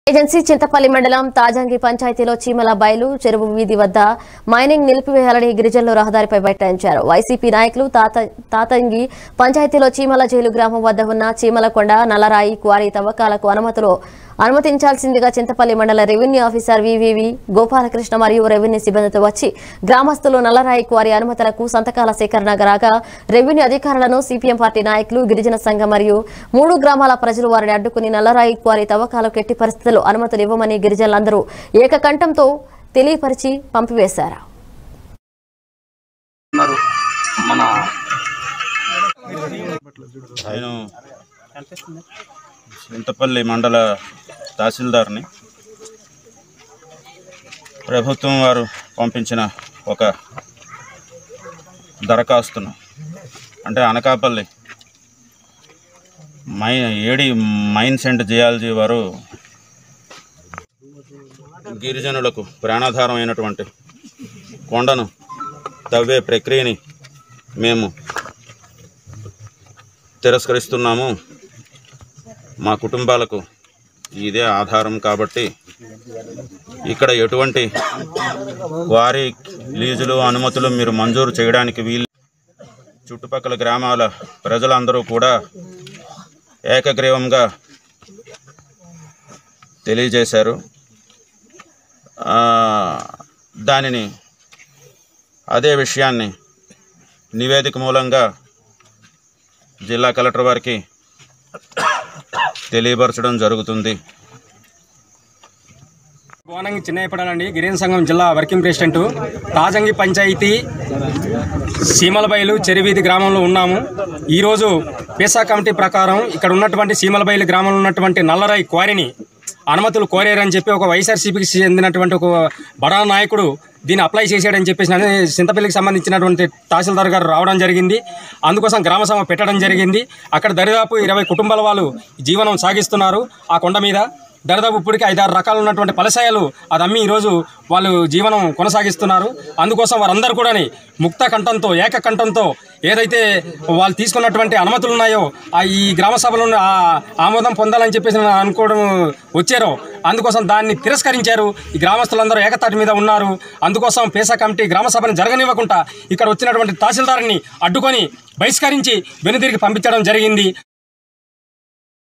agency Chintapalli మండలం తాజంగి పంచాయతీలో చీమల బయలు చెరువు వీధి వద్ద మైనింగ్ నిలిపివేయాలని గిరిజనులు రహదారిపై బైఠాయించారు వైసీపీ నాయకులు తాత తాతంగి పంచాయతీలో చీమల జైలు గ్రామం వద్ద ఉన్న చీమలకొండ నల్లరాయి క్వారీ తవ్వకాలకు అనుమతులు అనుమతించాల్సిందిగా చింతపల్లి మండల రెవెన్యూ ఆఫీసర్ వివివి గోపాలకృష్ణ మరియు రెవెన్యూ సిబ్బందితో వచ్చి గ్రామస్తులు నల్లరాయి క్వారీ అనుమతులకు సంతకాల సేకరణ రాగా రెవెన్యూ అధికారులను సిపిఎం పార్టీ నాయకులు గిరిజన సంఘం మరియు మూడు గ్రామాల ప్రజలు వారిని అడ్డుకుని నల్లరాయి క్వారీ తవ్వకాలకు ఎట్టి పరిస్థితుల్లో అనుమతులు ఇవ్వమని గిరిజనులందరూ ఏకకంఠంతో తెలియపరిచి పంపివేశారు ఉన్నారు మన నేను చింతపల్లి మండల తహసీల్దార్ని ప్రభుత్వం వారు పంపించిన ఒక దరఖాస్తును అంటే అనకాపల్లి మై ఏడి మైన్స్ అండ్ జియాలజీ వారు గిరిజనులకు ప్రాణాధారమైనటువంటి కొండను తవ్వే ప్రక్రియని మేము తిరస్కరిస్తున్నాము మా కుటుంబాలకు ఇదే ఆధారం కాబట్టి ఇక్కడ ఎటువంటి వారి లీజులు అనుమతులు మీరు మంజూరు చేయడానికి వీలు చుట్టుపక్కల గ్రామాల ప్రజలందరూ కూడా ఏకగ్రీవంగా తెలియజేశారు ఆ, దానిని అదే విషయాన్ని నివేదిక మూలంగా జిల్లా కలెక్టర్ వారికి తెలియపరచడం జరుగుతుంది గోనంగి చిన్నయపడాలండి గిరిజన సంఘం జిల్లా వర్కింగ్ ప్రెసిడెంట్ తాజంగి పంచాయతీ సీమలబైలు చెరివీధి గ్రామంలో ఉన్నాము ఈరోజు పేసా కమిటీ ప్రకారం ఇక్కడ ఉన్నటువంటి సీమలబైలు గ్రామంలో ఉన్నటువంటి నల్లరాయి క్వారీని అనుమతులు కోరారని చెప్పి ఒక వైఎస్ఆర్సీపీకి చెందినటువంటి ఒక బడా నాయకుడు దీన్ని అప్లై చేశాడని చెప్పేసి అని చింతపల్లికి సంబంధించినటువంటి తహసీల్దార్ గారు రావడం జరిగింది అందుకోసం గ్రామ సభ పెట్టడం జరిగింది అక్కడ దరిదాపు ఇరవై కుటుంబాల వాళ్ళు జీవనం సాగిస్తున్నారు ఆ కొండ మీద దరిదాపు ఇప్పటికి ఐదారు రకాలు ఉన్నటువంటి పలసాయాలు అది అమ్మి ఈరోజు వాళ్ళు జీవనం కొనసాగిస్తున్నారు అందుకోసం వారందరూ కూడా ముక్త కంఠంతో ఏక కంఠంతో ఏదైతే వాళ్ళు తీసుకున్నటువంటి అనుమతులు ఉన్నాయో ఆ ఈ గ్రామ సభలో ఆ ఆమోదం పొందాలని చెప్పేసి అనుకోవడం వచ్చారో అందుకోసం దాన్ని తిరస్కరించారు ఈ గ్రామస్తులందరూ ఏకతాటి మీద ఉన్నారు అందుకోసం పేసా కమిటీ గ్రామ సభను జరగనివ్వకుండా ఇక్కడ వచ్చినటువంటి తహసీల్దార్ని అడ్డుకొని బహిష్కరించి వెనుదిరిగి పంపించడం జరిగింది